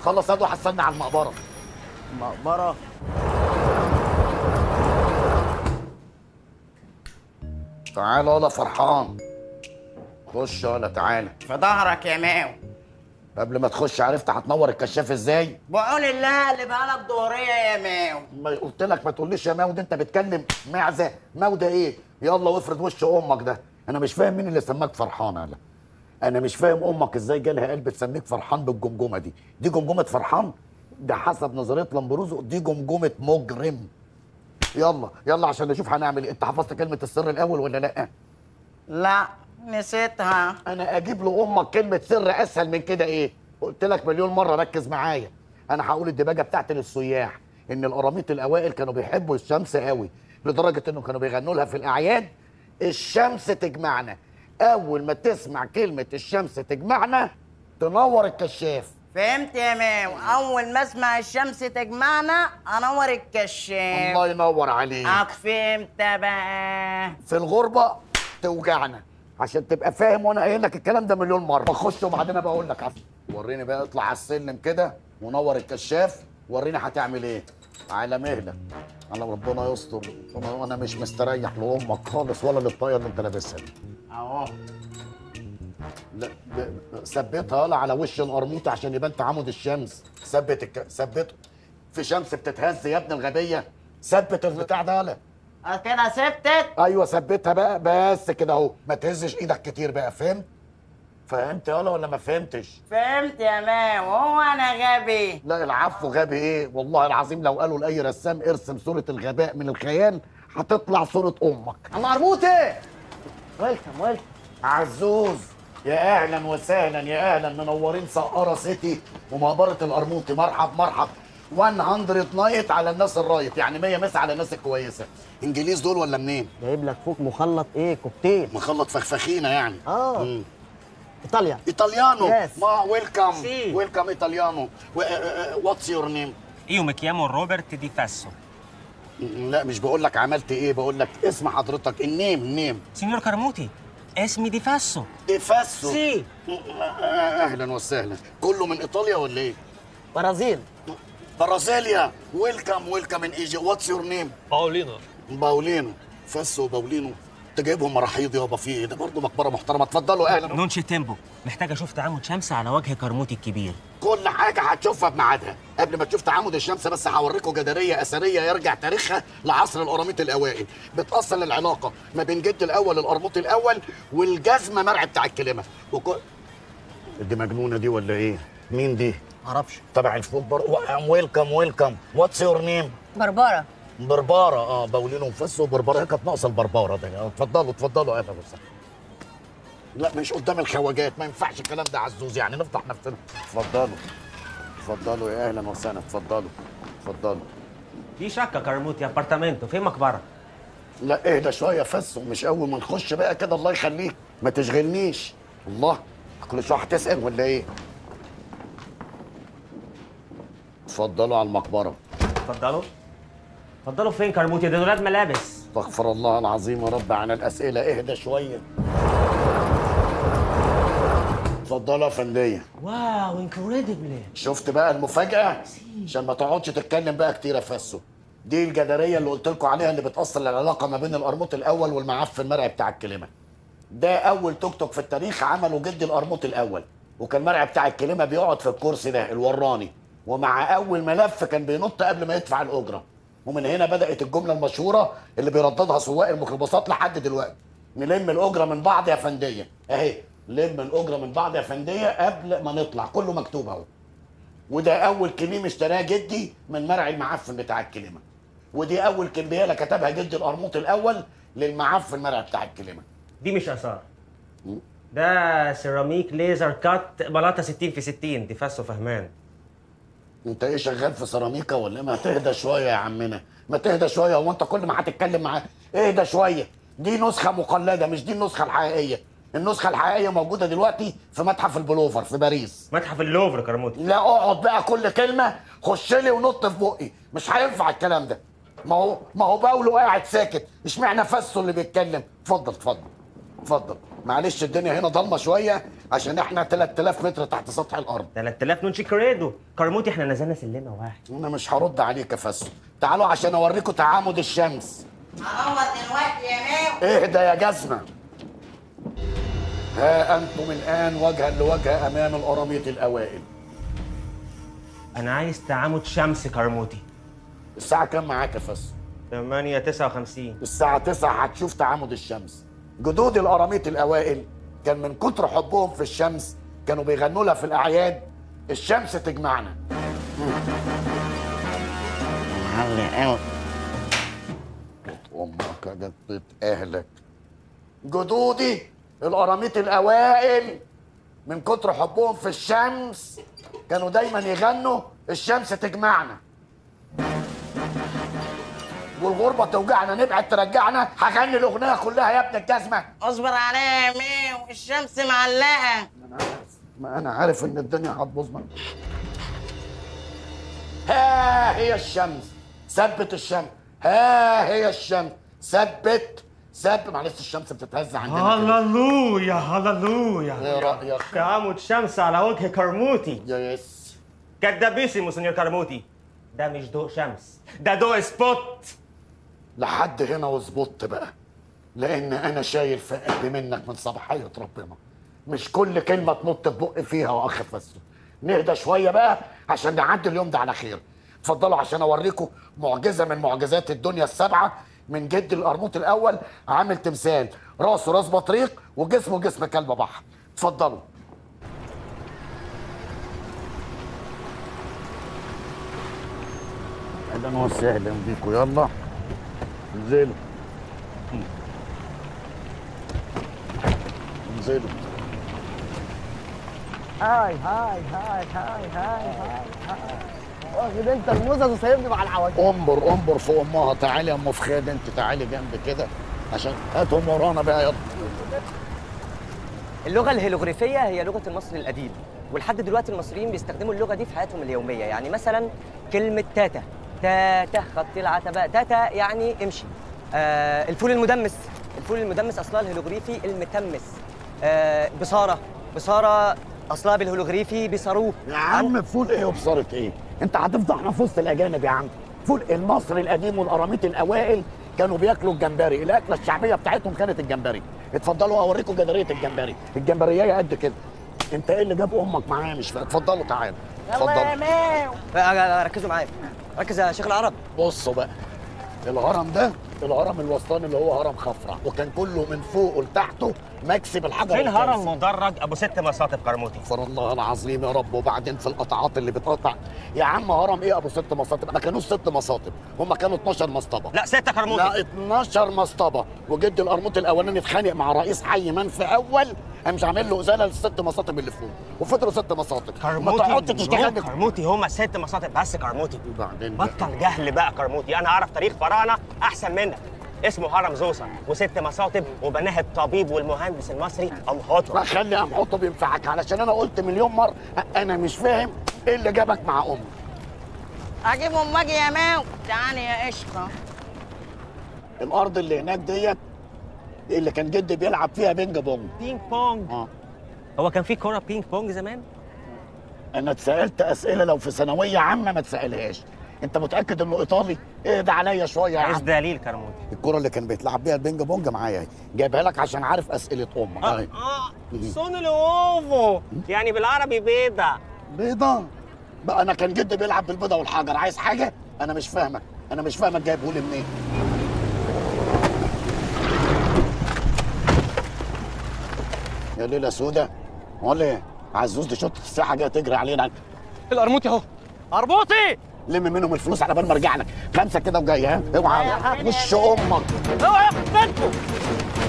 خلص يا وحصلني على المقبره مقبره تعالى ولا فرحان خش ولا تعالى في ظهرك يا ماو قبل ما تخش عرفت هتنور الكشاف ازاي بقول الله اللي بقالك ظهريه يا ماو ما قلت لك ما تقوليش يا ماود انت بتكلم معزه ماوده ايه يلا وافرد وش امك ده انا مش فاهم مين اللي سماك فرحان انا انا مش فاهم امك ازاي جالها قلب تسميك فرحان بالجمجمه دي دي جمجمه فرحان ده حسب نظريه لمبروزو دي جمجمه مجرم يلا يلا عشان نشوف هنعمل ايه انت حفظت كلمه السر الاول ولا لا لا نسيتها انا اجيب له امك كلمه سر اسهل من كده ايه قلت لك مليون مره ركز معايا انا هقول الدباجه بتاعتي للسياح ان القراميط الاوائل كانوا بيحبوا الشمس قوي لدرجه انهم كانوا بيغنوا لها في الاعياد الشمس تجمعنا اول ما تسمع كلمه الشمس تجمعنا تنور الكشاف فهمت يا ماو اول ما اسمع الشمس تجمعنا انور الكشاف الله ينور عليك اك فهمت بقى في الغربه توجعنا عشان تبقى فاهم وانا قايل لك الكلام ده مليون مره بخش وبعدين بقول لك عفوا وريني بقى اطلع على السلم كده ونور الكشاف وريني هتعمل ايه على مهلك على ربنا يستر انا أنا مش مستريح لامك خالص ولا للطاقيه اللي انت لابسها دي اهو لا ب- ب- ثبتها يلا على وش القرموطه عشان يبان تعامد الشمس ثبت الك... ثبته في شمس بتتهز يا ابن الغبيه ثبت البتاع ده يلا أه كده سبتت ايوه ثبتها بقى بس كده اهو ما تهزش ايدك كتير بقى فهمت فهمت يلا ولا ما فهمتش فهمت يا ماو هو انا غبي لا العفو غبي ايه والله العظيم لو قالوا لاي رسام ارسم صوره الغباء من الخيال هتطلع صوره امك مربوطه ويلكم ويلكم عزوز يا اهلا وسهلا يا اهلا منورين سقاره سيتي ومقبره القرموطي مرحب مرحب 100 نايت على الناس الرايت يعني 100 مس على الناس الكويسه انجليز دول ولا منين جايب لك فوق مخلط ايه كوكتيل مخلط فخفخينه يعني اه مم. ايطاليا ايطاليانو Yes. ما ويلكم Sì. ويلكم ايطاليانو واتس يور نيم Io mi chiamo Robert Di Fesso. لا مش بقول لك عملت ايه بقول لك اسم حضرتك النيم النيم Signor Carmuti, اسمي دي فاسو. دي فاسو سي اهلا وسهلا كله من ايطاليا ولا ايه برازيل برازيليا ويلكم ويلكم ان ايجي واتس يور نيم باولينو باولينو فاسو باولينو انت جايبهم مراحيض يابا في ايه ده برضه مقبره محترمه اتفضلوا اهلا نونشي تيمبو. محتاج اشوف تعامد شمس على وجه كرموتي الكبير. كل حاجه هتشوفها بميعادها قبل ما تشوف تعامد الشمس بس هوريكم جداريه اثريه يرجع تاريخها لعصر القراميط الاوائل بتاصل العلاقه ما بين جد الاول القرموط الاول والجزمه مرعي بتاع الكلمه وكل دي مجنونه دي ولا ايه مين دي معرفش تبع الفوق بر... ويلكم ويلكم واتس يور نيم بربرة برباره اه باولينو وفس وبرباره هي كانت ناقصه البرباره ده آه، اتفضلوا اتفضلوا اهلا وسهلا لا مش قدام الخواجات ما ينفعش الكلام ده عزوز يعني نفضح نفسنا اتفضلوا اتفضلوا يا اهلا وسهلا اتفضلوا اتفضلوا دي شقة كرموتي ابارتامنتو في مقبرة. لا اهدى شويه فس ومش اول ما نخش بقى كده الله يخليك ما تشغلنيش الله كل شويه هتسال ولا ايه اتفضلوا على المقبره اتفضلوا. اتفضلوا فين كرموتي؟ ده دولاب ملابس. استغفر الله العظيم يا رب عن الاسئله اهدى شويه اتفضلوا يا فنديه واو انكريدبل. شفت بقى المفاجاه عشان ما تقعدش تتكلم بقى كتير يا فاسو دي الجداريه اللي قلت لكم عليها اللي بتاصل العلاقه ما بين القرموط الاول والمعفن المرعي بتاع الكلمه ده اول توك توك في التاريخ عمله جدي القرموط الاول وكان مرعي بتاع الكلمه بيقعد في الكرسي ده الوراني ومع اول ملف كان بينط قبل ما يدفع الاجره ومن هنا بدات الجمله المشهوره اللي بيرددها سواق الميكروباصات لحد دلوقتي نلم الاجره من بعض يا فنديه اهي لم الاجره من بعض يا فنديه قبل ما نطلع كله مكتوب اهو وده اول كميم اشتراه جدي من مرعي المعفن بتاع الكلمه ودي اول كمبياله كتبها جدي القرموط الاول للمعفن مرعي بتاع الكلمه دي مش اثار. ده سيراميك ليزر كات بلاطة 60 في 60 دي فاسو فهمان. انت ايه شغال في سيراميكا ولا إيه؟ ما تهدى شويه يا عمنا ما تهدى شويه هو انت كل ما هتتكلم معاه اهدى شويه دي نسخه مقلده مش دي النسخه الحقيقيه النسخه الحقيقيه موجوده دلوقتي في متحف البلوفر في باريس متحف اللوفر كرموتي. لا اقعد بقى كل كلمه خش لي ونط في بقي مش هينفع الكلام ده ما هو ما هو باولو قاعد ساكت اشمعنى فاسو اللي بيتكلم اتفضل اتفضل اتفضل معلش الدنيا هنا ضلمه شويه عشان احنا 3000 متر تحت سطح الارض 3000 نونشي كريدو كرموتي احنا نزلنا سلمه واحد انا مش هرد عليك يا فاسو تعالوا عشان اوريكم تعامد الشمس هنور دلوقتي يا ماو اهدى يا جزمة ها أنتم الآن وجها لوجه أمام الأراميط الأوائل انا عايز تعامد شمس كرموتي الساعة كام معاك يا فاسو؟ 8 59 الساعة 9 هتشوف تعامد الشمس جدود الأراميط الأوائل كان من كتر حبهم في الشمس كانوا بيغنوا لها في الأعياد الشمس تجمعنا معلي قوي أمك يا جدة أهلك جدودي الأراميط الأوائل من كتر حبهم في الشمس كانوا دايما يغنوا الشمس تجمعنا والغربة توجعنا نبعد ترجعنا هغني الأغنية كلها يا ابن الجزمة اصبر عليا يا ماو الشمس معلقه أنا عارف ما أنا عارف إن الدنيا هتبوظ منك ها هي الشمس ثبت الشمس ها هي الشمس ثبت ثبت معلش الشمس بتتهز عندنا كده. هللويا هللويا ايه رأيك؟ تعامد شمس على وجه كرموتي يس كدابيسيمو سنيور كرموتي ده مش ضوء شمس ده ضوء سبوت لحد هنا وظبطت بقى لان انا شايل في قلبي منك من صباحيه ربنا مش كل كلمه تنط في بقي فيها واخ فسه نهدى شويه بقى عشان نعدي اليوم ده على خير اتفضلوا عشان اوريكم معجزه من معجزات الدنيا السبعه من جد القرموط الاول عامل تمثال راسه راس بطريق وجسمه جسم كلب بحر اتفضلوا اهلا وسهلا بيكم يلا انزلوا انزلوا هاي هاي هاي هاي هاي هاي هاي واخد انت الموزة وسايبني مع العواجيز انبر انبر في امها تعالي يا ام فخاد انت تعالي جنب كده عشان هاتهم ورانا بقى يلا اللغة الهيروغليفية هي لغة المصري القديم ولحد دلوقتي المصريين بيستخدموا اللغة دي في حياتهم اليومية يعني مثلا كلمة تاتا تاتا خط العتبة تاتا يعني امشي آه الفول المدمس الفول المدمس أصلها الهيروغليفي المتمس آه بصارة بصارة أصلها بالهيروغليفي بصاروه يا عم فول ايه وبصارة ايه انت هتفضحنا في وسط الاجانب يا عم فول المصري القديم والقراميط الاوائل كانوا بياكلوا الجمبري الاكله الشعبيه بتاعتهم كانت الجمبري اتفضلوا اوريكم جداريه الجمبري الجمبريه قد كده انت ايه اللي جاب امك معايا مش فاهم اتفضلوا تعالوا يلا يا اتفضلوا ماو آه، آه، ركزوا معايا ركز يا شيخ العرب بصوا بقى الهرم ده الهرم الوسطاني اللي هو هرم خفرع وكان كله من فوق لتحته مكسب الحجر فين والكنز. هرم مدرج ابو ست مساطب كرموتي استغفر الله العظيم يا رب وبعدين في القطعات اللي بتقطع يا عم هرم ايه ابو ست مساطب ما كانوش ست مساطب هم كانوا 12 مسطبه لا ستة كرموتي لا 12 مسطبه وجد القرموط الاولاني اتخانق مع رئيس حي منفي اول قام مش عامل له ازاله للست مساطب اللي فوق وفضلوا ست مساطب ما تقعدش تشتغل بك- كرموتي هما ست مساطب بس كرموتي وبعدين بقى. بطل جهل بقى كرموتي انا اعرف تاريخ فراعنه احسن منك اسمه هرم زوسر وست مساطب وبناها الطبيب والمهندس المصري امهاتهم لا خلي ام حطه ينفعك علشان انا قلت مليون مره انا مش فاهم ايه اللي جابك مع امك اجيب امك يا ماو تعالي يا قشطه الارض اللي هناك ديت اللي كان جدي بيلعب فيها بينج بونج بينج بونج اه هو كان في كوره بينج بونج زمان انا اتسالت اسئله لو في ثانويه عامه ما تسالهاش انت متاكد انه ايطالي اهدى عليا شويه يا عايز عم دليل كرموتي الكره اللي كان بيتلعب بيها البينج بونج معايا اهي جايبها لك عشان عارف اسئله امك اهي اه سون الاوفو يعني بالعربي بيضه بيضه بقى انا كان جدي بيلعب بالبيضه والحجر عايز حاجه انا مش فاهمك انا مش فاهمك جايبه لي منين يا ليله سودا ولا ايه عزوز دي شطه الساحه جايه تجري علينا القرموطي اهو قرموطي لم منهم الفلوس على بال ما ارجع لك خمسه كده وجاي ها اوعى وش امك اوعى يا بنتكم